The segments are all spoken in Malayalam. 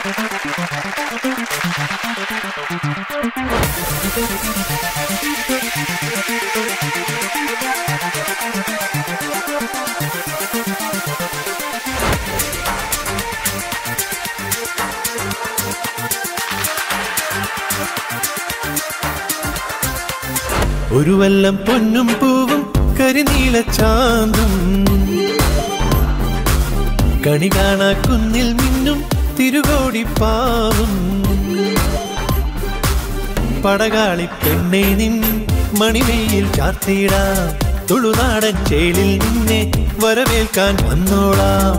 ഒരു വല്ലം പൊന്നും പൂവും കരിനീല ചാന്തും കണി കാണാ കുന്നിൽ മിന്നും തിരുകോടിപ്പാവും പടകാളി പെണ്ണെ നിൻ മണിമേയിൽ ചാർത്തിയിടാം തുളുനാടൻ ചേലിൽ നിന്നെ വരവേൽക്കാൻ വന്നോളാം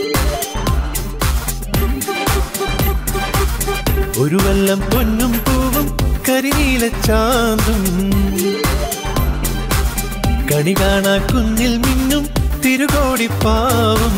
ഒരു വല്ലം പൊന്നും പൂവും കരിനീല ചാന്തും കണി കാണാ കുന്നിൽ മിന്നും തിരുകോടിപ്പാവും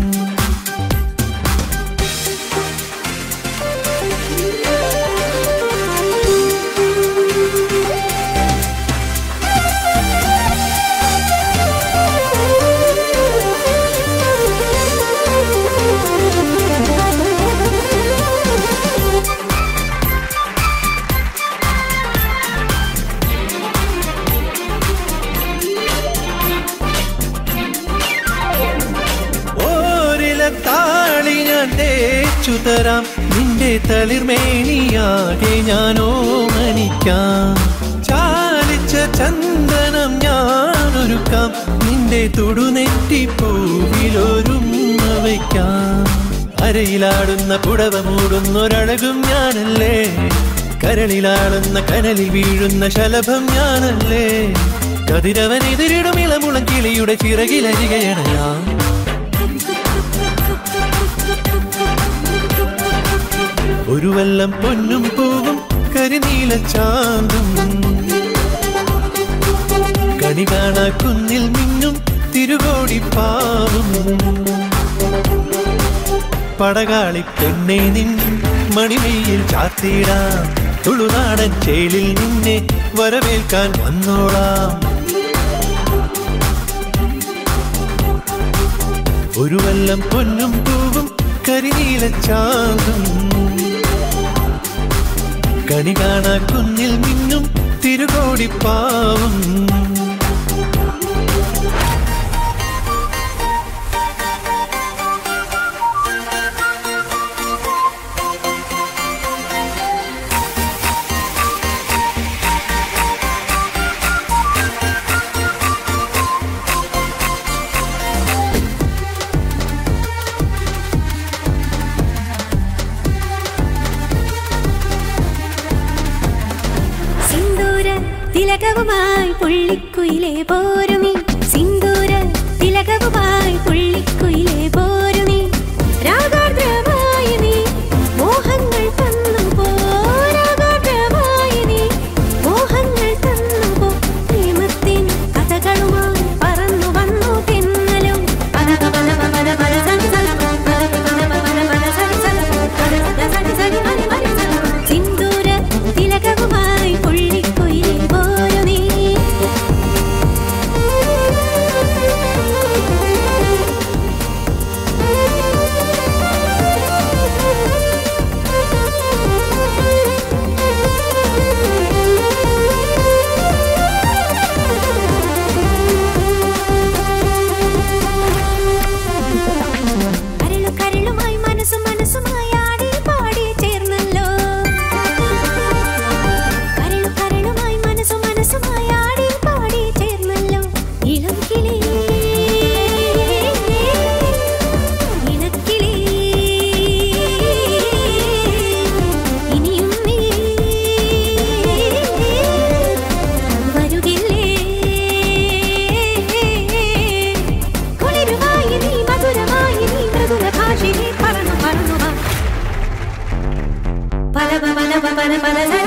ഓരില താളി ഞാൻ തേച്ചു തരാം നിന്റെ തളിർമേനിയാകെ ഞാൻ ഓമനിക്കാം ചാലിച്ച ചന്ദനം ഞാനൊരുക്കാം നിന്റെ തുടുനെറ്റി പൂവിലൊരുമ്മ വയ്ക്കാം അരയിലാടുന്ന പുടവ മൂടുന്നൊരഴകും ഞാനല്ലേ കരളിലാടുന്ന കനലിൽ വീഴുന്ന ശലഭം ഞാനല്ലേ കതിരവൻ എതിരിടും ഇളമുളം കിളിയുടെ ചിറകിലരികയണയാം ഒരു വല്ലം പൊന്നും പൂവും കരിനീല ചാന്തും കണി കാണാ കുന്നിൽ മിന്നും തിരുകോടിപ്പാവും പടകാളി പെണ്ണെ നിൻ മണിമയിൽ ചാർത്തിയിടാം തുളുനാടൻ ചേലിൽ നിന്നെ വരവേൽക്കാൻ വന്നോളാം ഒരു വല്ലം പൊന്നും പൂവും കരിനീല ചാന്തും കണി കാണാ കുന്നിൽ മിന്നും തിരുകോടിപ്പാവും സിന്ദൂര തിലകവുമായി പുള്ളിക്കുയിലെ പോരുമി സിന്ദൂര തിലകവുമായി പുള്ളിക്കുയിലെ പോരുമി രാഗാർദ്രമായി നീ മോഹങ്ങൾ തന്നു പോ രാഗാർദ്രമായി നീ മോഹങ്ങൾ തന്നു പോ പ്രേമത്തിൻ കഥകളുമായി പറന്നു വന്നു തെന്നലും പനക പനക പന പന സനി സനി പനക പന പന പന സനി സനി പനക സനി സനി മനി മനി സനി സിന്ദൂര തിലകവുമായി പുള്ളിക്കുയിലെ പോരു നീ കരളു കരളുമായി മനസ്സും മനസ്സുമായി ആടി പാടി ചേർന്നല്ലോ കരളു കരളുമായി മനസ്സും മനസ്സുമായി ആടി പാടി ചേർന്നല്ലോ ഇളം കിളി ഇണക്കിളി ഇനിയും നീ വരുകില്ലേ കുളിരുമായി നീ മധുരമായി നീ മൃദുല ഭാഷിണി പറന്നു പറന്നു വാ പല പല പല പല